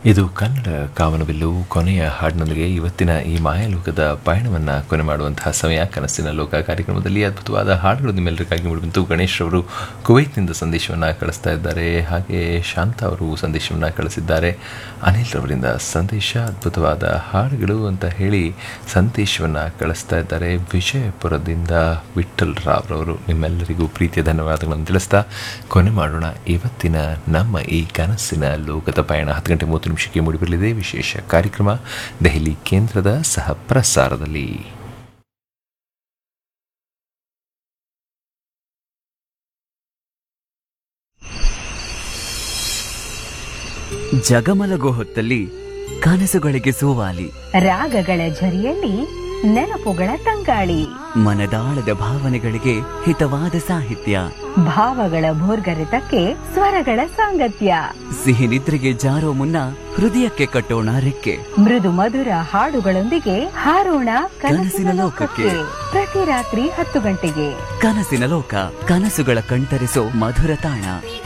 ಇದು ಕನ್ನಡ ಕಾವನಬಿಲ್ಲು ಕೊನೆಯ ಹಾಡಿನೊಂದಿಗೆ ಇವತ್ತಿನ ಈ ಮಾಯಲೋಕದ ಪಯಣವನ್ನು ಕೊನೆ ಮಾಡುವಂತಹ ಸಮಯ ಕನಸಿನ ಲೋಕ ಕಾರ್ಯಕ್ರಮದಲ್ಲಿ ಅದ್ಭುತವಾದ ಹಾಡುಗಳು ನಿಮ್ಮೆಲ್ಲರಿಗಾಗಿ ಮೂಡಿಬಂತು ಗಣೇಶ್ ಅವರು ಕುವೈತ್ನಿಂದ ಸಂದೇಶವನ್ನು ಕಳಿಸ್ತಾ ಇದ್ದಾರೆ ಹಾಗೆ ಶಾಂತ ಅವರು ಸಂದೇಶವನ್ನು ಕಳಿಸಿದ್ದಾರೆ ಅನಿಲ್ ರವರಿಂದ ಸಂದೇಶ ಅದ್ಭುತವಾದ ಹಾಡುಗಳು ಅಂತ ಹೇಳಿ ಸಂದೇಶವನ್ನು ಕಳಿಸ್ತಾ ಇದ್ದಾರೆ ವಿಜಯಪುರದಿಂದ ವಿಠಲ್ ರಾವ್ ರವರು ನಿಮ್ಮೆಲ್ಲರಿಗೂ ಪ್ರೀತಿಯ ಧನ್ಯವಾದಗಳನ್ನು ತಿಳಿಸ್ತಾ ಕೊನೆ ಮಾಡೋಣ ಇವತ್ತಿನ ನಮ್ಮ ಈ ಕನಸಿನ ಲೋಕದ ಪಯಣ ಹತ್ತು ಗಂಟೆ ಮೂವತ್ತು ನಿಮಿಷಕ್ಕೆ ಮೂಡಿಬರಲಿದೆ ವಿಶೇಷ ಕಾರ್ಯಕ್ರಮ ದೆಹಲಿ ಕೇಂದ್ರದ ಸಹ ಪ್ರಸಾರದಲ್ಲಿ ಜಗಮಲಗೋ ಹೊತ್ತಲ್ಲಿ ಕನಸುಗಳಿಗೆ ಸೋವಾಲಿ ರಾಗಗಳ ಝರಿಯಲ್ಲಿ ನೆನಪುಗಳ ತಂಗಾಳಿ ಮನದಾಳದ ಭಾವನೆಗಳಿಗೆ ಹಿತವಾದ ಸಾಹಿತ್ಯ ಭಾವಗಳ ಭೋರ್ಗರೆತಕ್ಕೆ ಸ್ವರಗಳ ಸಾಂಗತ್ಯ ಸಿಹಿ ನಿದ್ರೆಗೆ ಜಾರೋ ಮುನ್ನ ಹೃದಯಕ್ಕೆ ಕಟ್ಟೋಣ ರೆಕ್ಕೆ ಮೃದು ಮಧುರ ಹಾಡುಗಳೊಂದಿಗೆ ಹಾರೋಣ ಕನಸಿನ ಕನಸಿನ ಲೋಕಕ್ಕೆ. ಲೋಕಕ್ಕೆ ಪ್ರತಿ ರಾತ್ರಿ ಹತ್ತು ಗಂಟೆಗೆ ಕನಸಿನ ಲೋಕ ಕನಸುಗಳ ಕಣ್ತರಿಸೋ ಮಧುರ ತಾಣ